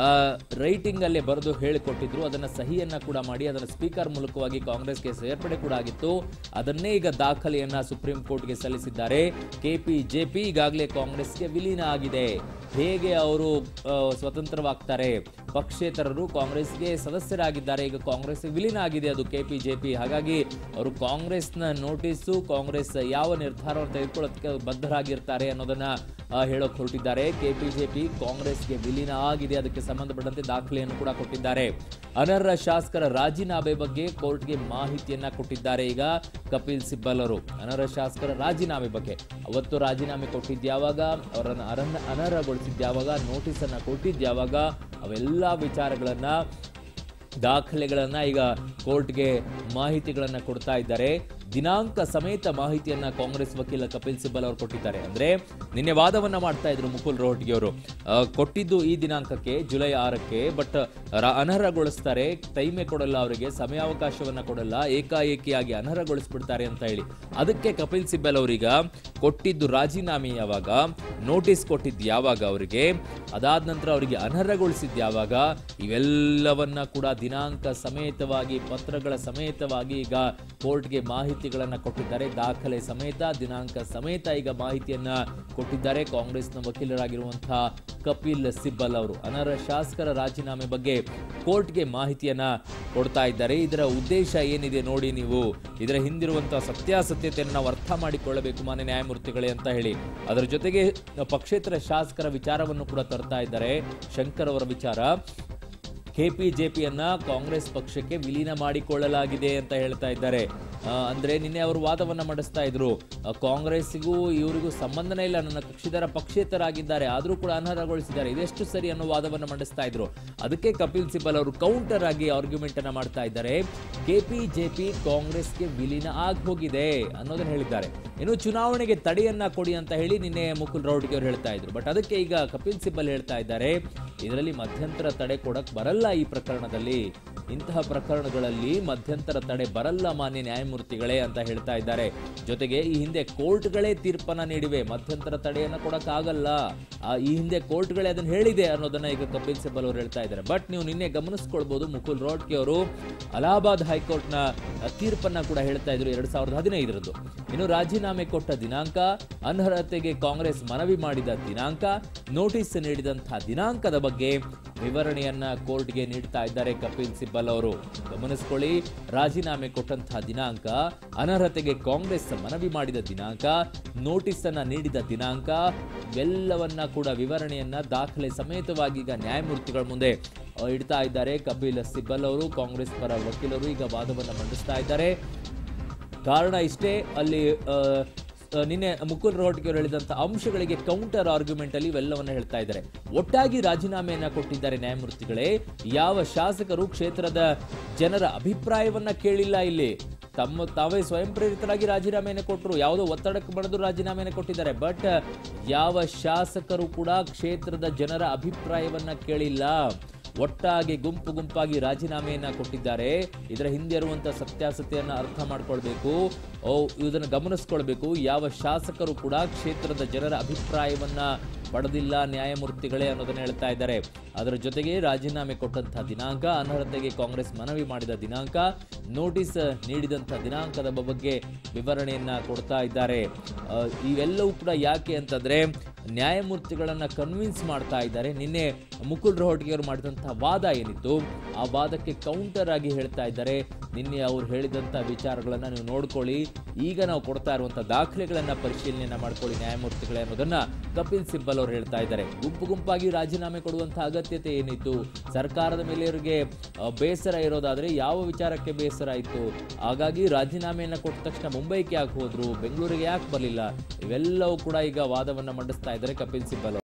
ರೈಟಿಂಗ್ ಅಲ್ಲೇ ಬರೆದು ಹೇಳಿಕೊಟ್ಟಿದ್ರು ಅದನ್ನ ಸಹಿಯನ್ನ ಕೂಡ ಮಾಡಿ ಅದನ್ನ ಸ್ಪೀಕರ್ ಮೂಲಕವಾಗಿ ಕಾಂಗ್ರೆಸ್ಗೆ ಸೇರ್ಪಡೆ ಕೂಡ ಆಗಿತ್ತು ಅದನ್ನೇ ಈಗ ದಾಖಲೆಯನ್ನ ಸುಪ್ರೀಂ ಕೋರ್ಟ್ಗೆ ಸಲ್ಲಿಸಿದ್ದಾರೆ ಕೆಪಿಜೆಪಿ ಈಗಾಗಲೇ ಕಾಂಗ್ರೆಸ್ಗೆ ವಿಲೀನ ಆಗಿದೆ ಹೇಗೆ ಅವರು ಆ, ಸ್ವತಂತ್ರವಾಗ್ತಾರೆ ಪಕ್ಷೇತರರು ಕಾಂಗ್ರೆಸ್ಗೆ ಸದಸ್ಯರಾಗಿದ್ದಾರೆ ಈಗ ಕಾಂಗ್ರೆಸ್ ವಿಲೀನ ಆಗಿದೆ ಅದು ಕೆಪಿಜೆಪಿ ಹಾಗಾಗಿ ಅವರು ಕಾಂಗ್ರೆಸ್ನ ನೋಟಿಸು ಕಾಂಗ್ರೆಸ್ ಯಾವ ನಿರ್ಧಾರವನ್ನು ತೆಗೆದುಕೊಳ್ಳೋದಕ್ಕೆ ಬದ್ಧರಾಗಿರ್ತಾರೆ ಅನ್ನೋದನ್ನ ಆ, ಹೇಳೋಕ್ ಹೊರಟಿದ್ದಾರೆ ಕೆಪಿಜೆಪಿ ಕಾಂಗ್ರೆಸ್ಗೆ ವಿಲೀನ ಆಗಿದೆ ಅದಕ್ಕೆ ಸಂಬಂಧಪಟ್ಟಂತೆ ದಾಖಲೆಯನ್ನು ಕೂಡ ಕೊಟ್ಟಿದ್ದಾರೆ ಅನರ್ಹ ಶಾಸಕರ ರಾಜೀನಾಮೆ ಬಗ್ಗೆ ಕೋರ್ಟ್ಗೆ ಮಾಹಿತಿಯನ್ನ ಕೊಟ್ಟಿದ್ದಾರೆ ಈಗ ಕಪಿಲ್ ಸಿಬ್ಬಲ್ ಅವರು ಅನರ್ಹ ಶಾಸಕರ ರಾಜೀನಾಮೆ ಬಗ್ಗೆ ಅವತ್ತು ರಾಜೀನಾಮೆ ಕೊಟ್ಟಿದ್ಯಾವಾಗ ಅವರನ್ನು ಅರಣ್ಯ ಅನರ್ಹಗೊಳಿಸಿದ್ಯಾವಾಗ ನೋಟಿಸ್ ಅನ್ನ ಕೊಟ್ಟಿದ್ಯಾವಾಗ ಅವೆಲ್ಲ ವಿಚಾರಗಳನ್ನ ದಾಖಲೆಗಳನ್ನ ಈಗ ಕೋರ್ಟ್ಗೆ ಮಾಹಿತಿಗಳನ್ನ ಕೊಡ್ತಾ ಇದ್ದಾರೆ ದಿನಾಂಕ ಸಮೇತ ಮಾಹಿತಿಯನ್ನ ಕಾಂಗ್ರೆಸ್ ವಕೀಲ ಕಪಿಲ್ ಸಿಬ್ಬಲ್ ಅವರು ಕೊಟ್ಟಿದ್ದಾರೆ ಅಂದ್ರೆ ನಿನ್ನೆ ವಾದವನ್ನ ಮಾಡ್ತಾ ಇದ್ರು ಮುಕುಲ್ ರೋಹಟ್ಗಿ ಅವರು ಆ, ಕೊಟ್ಟಿದ್ದು ಈ ದಿನಾಂಕಕ್ಕೆ ಜುಲೈ ಆರಕ್ಕೆ ಬಟ್ ಅನರ್ಹಗೊಳಿಸ್ತಾರೆ ಟೈಮೇ ಕೊಡಲ್ಲ ಅವರಿಗೆ ಸಮಯಾವಕಾಶವನ್ನ ಕೊಡಲ್ಲ ಏಕಾಏಕಿಯಾಗಿ ಅನರ್ಹಗೊಳಿಸ್ಬಿಡ್ತಾರೆ ಅಂತ ಹೇಳಿ ಅದಕ್ಕೆ ಕಪಿಲ್ ಸಿಬ್ಬಲ್ ಅವರೀಗ ಕೊಟ್ಟಿದ್ದು ರಾಜೀನಾಮೆ ಯಾವಾಗ ನೋಟಿಸ್ ಕೊಟ್ಟಿದ್ದು ಯಾವಾಗ ಅವರಿಗೆ ಅದಾದ ನಂತರ ಅವರಿಗೆ ಅನರ್ಹಗೊಳಿಸಿದ್ದು ಯಾವಾಗ ಇವೆಲ್ಲವನ್ನ ಕೂಡ ದಿನಾಂಕ ಸಮೇತವಾಗಿ ಪತ್ರಗಳ ಸಮೇತವಾಗಿ ಈಗ ಕೋರ್ಟ್ಗೆ ಮಾಹಿತಿಗಳನ್ನ ಕೊಟ್ಟಿದ್ದಾರೆ ದಾಖಲೆ ಸಮೇತ ದಿನಾಂಕ ಸಮೇತ ಈಗ ಮಾಹಿತಿಯನ್ನ ಕೊಟ್ಟಿದ್ದಾರೆ ಕಾಂಗ್ರೆಸ್ನ ವಕೀಲರಾಗಿರುವಂತಹ ಕಪಿಲ್ ಸಿಬ್ಬಲ್ ಅವರು ಅನರ್ಹ ಶಾಸಕರ ರಾಜೀನಾಮೆ ಬಗ್ಗೆ ಕೋರ್ಟ್ಗೆ ಮಾಹಿತಿಯನ್ನ ಕೊಡ್ತಾ ಇದ್ದಾರೆ ಇದರ ಉದ್ದೇಶ ಏನಿದೆ ನೋಡಿ ನೀವು ಇದರ ಹಿಂದಿರುವಂತಹ ಸತ್ಯಾಸತ್ಯತೆಯನ್ನು ನಾವು ಅರ್ಥ ಮಾಡಿಕೊಳ್ಳಬೇಕು ಮಾನ್ಯ ನ್ಯಾಯಮೂರ್ತಿಗಳೇ ಅಂತ ಹೇಳಿ ಅದರ ಜೊತೆಗೆ ಪಕ್ಷೇತರ ಶಾಸಕರ ವಿಚಾರವನ್ನು ಕೂಡ ತರ್ತಾ ಇದ್ದಾರೆ ಶಂಕರ್ ಅವರ ವಿಚಾರ ಕೆಪಿಜೆಪಿಯನ್ನ ಕಾಂಗ್ರೆಸ್ ಪಕ್ಷಕ್ಕೆ ವಿಲೀನ ಮಾಡಿಕೊಳ್ಳಲಾಗಿದೆ ಅಂತ ಹೇಳ್ತಾ ಇದ್ದಾರೆ ಆ, ಅಂದ್ರೆ ನಿನ್ನೆ ಅವರು ವಾದವನ್ನ ಮಂಡಿಸ್ತಾ ಇದ್ರು ಆ, ಕಾಂಗ್ರೆಸ್ಸಿಗೂ ಇವರಿಗೂ ಸಂಬಂಧನೇ ಇಲ್ಲ ನನ್ನ ಕಕ್ಷಿದಾರ ಪಕ್ಷೇತರಾಗಿದ್ದಾರೆ ಆದರೂ ಕೂಡ ಅನರ್ಹಗೊಳಿಸಿದ್ದಾರೆ ಇದೆಷ್ಟು ಸರಿ ಅನ್ನೋ ವಾದವನ್ನ ಮಂಡಿಸ್ತಾ ಇದ್ರು ಅದಕ್ಕೆ ಕಪಿಲ್ ಸಿಬಲ್ ಅವರು ಕೌಂಟರ್ ಆಗಿ ಆರ್ಗ್ಯುಮೆಂಟ್ ಅನ್ನ ಮಾಡ್ತಾ ಇದ್ದಾರೆ ಕೆಪಿಜೆಪಿ ಕಾಂಗ್ರೆಸ್ಗೆ ವಿಲೀನ ಆಗಿ ಹೋಗಿದೆ ಅನ್ನೋದನ್ನ ಹೇಳಿದ್ದಾರೆ ಇನ್ನು ಚುನಾವಣೆಗೆ ತಡೆಯನ್ನ ಕೊಡಿ ಅಂತ ಹೇಳಿ ನಿನ್ನೆ ಮುಕುಲ್ ರೌಡ್ಗೆ ಅವರು ಹೇಳ್ತಾ ಇದ್ರು ಬಟ್ ಅದಕ್ಕೆ ಈಗ ಕಪಿಲ್ ಸಿಬಲ್ ಹೇಳ್ತಾ ಇದ್ದಾರೆ ಇದರಲ್ಲಿ ಮಧ್ಯಂತರ ತಡೆ ಕೊಡಕ್ ಬರಲ್ಲ ಈ ಪ್ರಕರಣದಲ್ಲಿ ಇಂತಹ ಪ್ರಕರಣಗಳಲ್ಲಿ ಮಧ್ಯಂತರ ತಡೆ ಬರಲ್ಲ ಮಾನ್ಯ ನ್ಯಾಯಮೂರ್ತಿಗಳೇ ಅಂತ ಹೇಳ್ತಾ ಇದ್ದಾರೆ ಜೊತೆಗೆ ಈ ಹಿಂದೆ ಕೋರ್ಟ್ಗಳೇ ತೀರ್ಪನ್ನ ನೀಡಿವೆ ಮಧ್ಯಂತರ ತಡೆಯನ್ನ ಕೊಡಕ್ಕಾಗಲ್ಲ ಆ, ಈ ಹಿಂದೆ ಕೋರ್ಟ್ಗಳೇ ಅದನ್ನ ಹೇಳಿದೆ ಅನ್ನೋದನ್ನ ಈಗ ಕಪಿಲ್ ಸಿಬಲ್ ಅವರು ಹೇಳ್ತಾ ಇದ್ದಾರೆ ಬಟ್ ನೀವು ನಿನ್ನೆ ಗಮನಿಸ್ಕೊಳ್ಬಹುದು ಮುಕುಲ್ ರೋಡ್ಗೆ ಅವರು ಅಲಹಾಬಾದ್ ಹೈಕೋರ್ಟ್ನ ತೀರ್ಪನ್ನ ಕೂಡ ಹೇಳ್ತಾ ಇದ್ರು ಎರಡ್ ಸಾವಿರದ ಹದಿನೈದರದ್ದು ಇನ್ನು ರಾಜೀನಾಮೆ ಕೊಟ್ಟ ದಿನಾಂಕ ಅನರ್ಹತೆಗೆ ಕಾಂಗ್ರೆಸ್ ಮನವಿ ಮಾಡಿದ ದಿನಾಂಕ ನೋಟಿಸ್ ನೀಡಿದಂತಹ ದಿನಾಂಕದ ಬಗ್ಗೆ ವಿವರಣೆಯನ್ನ ಕೋರ್ಟ್ಗೆ ನೀಡ್ತಾ ಇದ್ದಾರೆ ಕಪಿಲ್ ಸಿಬ್ಬಲ್ ಅವರು ಗಮನಿಸ್ಕೊಳ್ಳಿ ರಾಜೀನಾಮೆ ಕೊಟ್ಟಂತಹ ದಿನಾಂಕ ಅನರ್ಹತೆಗೆ ಕಾಂಗ್ರೆಸ್ ಮನವಿ ಮಾಡಿದ ದಿನಾಂಕ ನೋಟಿಸ್ ಅನ್ನ ನೀಡಿದ ದಿನಾಂಕ ಎಲ್ಲವನ್ನ ಕೂಡ ವಿವರಣೆಯನ್ನ ದಾಖಲೆ ಸಮೇತವಾಗಿ ಈಗ ನ್ಯಾಯಮೂರ್ತಿಗಳ ಮುಂದೆ ಆ, ಇಡ್ತಾ ಇದ್ದಾರೆ ಕಪಿಲ್ ಸಿಬ್ಬಲ್ ಅವರು ಕಾಂಗ್ರೆಸ್ ಪರ ವಕೀಲರು ಈಗ ವಾದವನ್ನ ಮಂಡಿಸ್ತಾ ಇದ್ದಾರೆ ಕಾರಣ ಇಷ್ಟೇ ಅಲ್ಲಿ ಆ, ಆ, ನಿನ್ನೆ ಮುಕುಲ್ ರೋಹಟ್ಗೆ ಅವರು ಹೇಳಿದಂತ ಅಂಶಗಳಿಗೆ ಕೌಂಟರ್ ಆರ್ಗ್ಯುಮೆಂಟ್ ಅಲ್ಲಿ ಇವೆಲ್ಲವನ್ನ ಹೇಳ್ತಾ ಇದ್ದಾರೆ ಒಟ್ಟಾಗಿ ರಾಜೀನಾಮೆಯನ್ನ ಕೊಟ್ಟಿದ್ದಾರೆ ನ್ಯಾಯಮೂರ್ತಿಗಳೇ ಯಾವ ಶಾಸಕರು ಕ್ಷೇತ್ರದ ಜನರ ಅಭಿಪ್ರಾಯವನ್ನ ಕೇಳಿಲ್ಲ ಇಲ್ಲಿ ತಮ್ಮ ತಾವೇ ಸ್ವಯಂ ಪ್ರೇರಿತರಾಗಿ ರಾಜೀನಾಮೆಯನ್ನು ಕೊಟ್ಟರು ಯಾವುದೋ ಒತ್ತಡಕ್ಕೆ ಬರೆದು ರಾಜೀನಾಮೆಯನ್ನು ಕೊಟ್ಟಿದ್ದಾರೆ ಬಟ್ ಯಾವ ಶಾಸಕರು ಕೂಡ ಕ್ಷೇತ್ರದ ಜನರ ಅಭಿಪ್ರಾಯವನ್ನ ಕೇಳಿಲ್ಲ ಒಟ್ಟಾಗಿ ಗುಂಪು ಗುಂಪಾಗಿ ರಾಜೀನಾಮೆಯನ್ನ ಕೊಟ್ಟಿದ್ದಾರೆ ಇದರ ಹಿಂದೆ ಇರುವಂತ ಸತ್ಯಾಸತ್ಯನ್ನ ಅರ್ಥ ಮಾಡ್ಕೊಳ್ಬೇಕು ಓ ಇದನ್ನು ಗಮನಿಸ್ಕೊಳ್ಬೇಕು ಯಾವ ಶಾಸಕರು ಕೂಡ ಕ್ಷೇತ್ರದ ಜನರ ಅಭಿಪ್ರಾಯವನ್ನ ಪಡೆದಿಲ್ಲ ನ್ಯಾಯಮೂರ್ತಿಗಳೇ ಅನ್ನೋದನ್ನ ಹೇಳ್ತಾ ಇದ್ದಾರೆ ಅದರ ಜೊತೆಗೆ ರಾಜೀನಾಮೆ ಕೊಟ್ಟಂತಹ ದಿನಾಂಕ ಅನರ್ಹತೆಗೆ ಕಾಂಗ್ರೆಸ್ ಮನವಿ ಮಾಡಿದ ದಿನಾಂಕ ನೋಟಿಸ್ ನೀಡಿದಂತಹ ದಿನಾಂಕದ ಬಗ್ಗೆ ವಿವರಣೆಯನ್ನ ಕೊಡ್ತಾ ಇದ್ದಾರೆ ಆ, ಇವೆಲ್ಲವೂ ಕೂಡ ಯಾಕೆ ಅಂತಂದ್ರೆ ನ್ಯಾಯಮೂರ್ತಿಗಳನ್ನ ಕನ್ವಿನ್ಸ್ ಮಾಡ್ತಾ ಇದ್ದಾರೆ ನಿನ್ನೆ ಮುಕುಲ್ ರೋಹಟ್ಗೆ ಅವರು ಮಾಡಿದಂತಹ ವಾದ ಏನಿತ್ತು ಆ ವಾದಕ್ಕೆ ಕೌಂಟರ್ ಆಗಿ ಹೇಳ್ತಾ ಇದ್ದಾರೆ ನಿನ್ನೆ ಅವ್ರು ಹೇಳಿದಂತ ವಿಚಾರಗಳನ್ನ ನೀವು ನೋಡ್ಕೊಳ್ಳಿ ಈಗ ನಾವು ಕೊಡ್ತಾ ಇರುವಂತಹ ದಾಖಲೆಗಳನ್ನ ಪರಿಶೀಲನೆಯನ್ನ ಮಾಡ್ಕೊಳ್ಳಿ ನ್ಯಾಯಮೂರ್ತಿಗಳೇ ಅನ್ನೋದನ್ನ ಕಪಿಲ್ ಸಿಬ್ಬಲ್ ಅವರು ಹೇಳ್ತಾ ಇದ್ದಾರೆ ಗುಂಪು ಗುಂಪಾಗಿ ರಾಜೀನಾಮೆ ಕೊಡುವಂತಹ ಅಗತ್ಯತೆ ಏನಿತ್ತು ಸರ್ಕಾರದ ಮೇಲೆ ಇವರಿಗೆ ಆ, ಬೇಸರ ಇರೋದಾದ್ರೆ ಯಾವ ವಿಚಾರಕ್ಕೆ ಬೇಸರ ಇತ್ತು ಹಾಗಾಗಿ ರಾಜೀನಾಮೆಯನ್ನ ಕೊಟ್ಟ ತಕ್ಷಣ ಮುಂಬೈಗೆ ಯಾಕೆ ಹೋದ್ರು ಬೆಂಗಳೂರಿಗೆ ಯಾಕೆ ಬರಲಿಲ್ಲ ಇವೆಲ್ಲವೂ ಕೂಡ ಈಗ ವಾದವನ್ನ ಮಂಡಿಸ್ತಾ ಇದ್ದಾರೆ ಕಪಿಲ್ ಸಿಬ್ಬಲ್ ಅವರು.